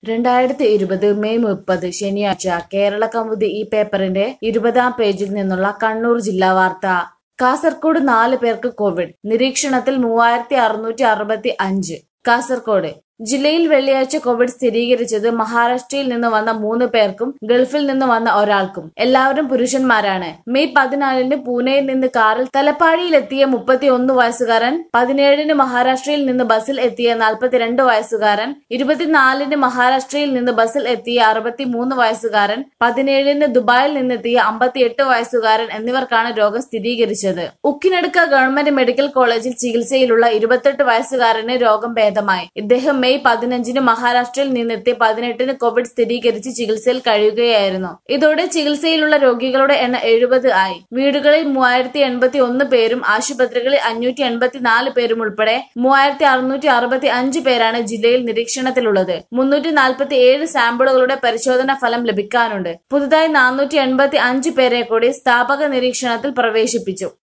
രണ്ടായിരത്തി ഇരുപത് മെയ് മുപ്പത് ശനിയാഴ്ച കേരള കൗമുദി ഈ പേപ്പറിന്റെ ഇരുപതാം പേജിൽ നിന്നുള്ള കണ്ണൂർ ജില്ലാ വാർത്ത കാസർകോട് നാല് പേർക്ക് കോവിഡ് നിരീക്ഷണത്തിൽ മൂവായിരത്തി അറുന്നൂറ്റി അറുപത്തി അഞ്ച് കാസർകോട് ജില്ലയിൽ വെള്ളിയാഴ്ച കോവിഡ് സ്ഥിരീകരിച്ചത് മഹാരാഷ്ട്രയിൽ നിന്ന് വന്ന മൂന്ന് പേർക്കും ഗൾഫിൽ നിന്ന് വന്ന ഒരാൾക്കും എല്ലാവരും പുരുഷന്മാരാണ് മെയ് പതിനാലിന് പൂനെയിൽ നിന്ന് കാറിൽ തലപ്പാടിയിലെത്തിയ മുപ്പത്തിയൊന്ന് വയസ്സുകാരൻ പതിനേഴിന് മഹാരാഷ്ട്രയിൽ നിന്ന് ബസ്സിൽ എത്തിയ നാൽപ്പത്തിരണ്ട് വയസ്സുകാരൻ ഇരുപത്തിനാലിന് മഹാരാഷ്ട്രയിൽ നിന്ന് ബസ്സിൽ എത്തിയ അറുപത്തിമൂന്ന് വയസ്സുകാരൻ പതിനേഴിന് ദുബായിൽ നിന്നെത്തിയ അമ്പത്തിയെട്ട് വയസ്സുകാരൻ എന്നിവർക്കാണ് രോഗം സ്ഥിരീകരിച്ചത് ഉക്കിനടുക്ക ഗവൺമെന്റ് മെഡിക്കൽ കോളേജിൽ ചികിത്സയിലുള്ള ഇരുപത്തെട്ട് വയസ്സുകാരന് രോഗം ഭേദമായി ഇദ്ദേഹം മെയ് പതിനഞ്ചിന് മഹാരാഷ്ട്രയിൽ നിന്നെത്തി പതിനെട്ടിന് കോവിഡ് സ്ഥിരീകരിച്ച് ചികിത്സയിൽ കഴിയുകയായിരുന്നു ഇതോടെ ചികിത്സയിലുള്ള രോഗികളുടെ എണ്ണം എഴുപത് ആയി വീടുകളിൽ മൂവായിരത്തി എൺപത്തി ഒന്ന് പേരും ആശുപത്രികളിൽ അഞ്ഞൂറ്റി എൺപത്തിനാല് പേരും ഉൾപ്പെടെ മൂവായിരത്തി അറുന്നൂറ്റി അറുപത്തി അഞ്ച് പേരാണ് ജില്ലയിൽ നിരീക്ഷണത്തിലുള്ളത് മുന്നൂറ്റി നാൽപ്പത്തി ഏഴ് സാമ്പിളുകളുടെ പരിശോധനാ ഫലം ലഭിക്കാനുണ്ട് പുതുതായി നാനൂറ്റി എൺപത്തി അഞ്ച് പേരെ കൂടി സ്ഥാപക നിരീക്ഷണത്തിൽ പ്രവേശിപ്പിച്ചു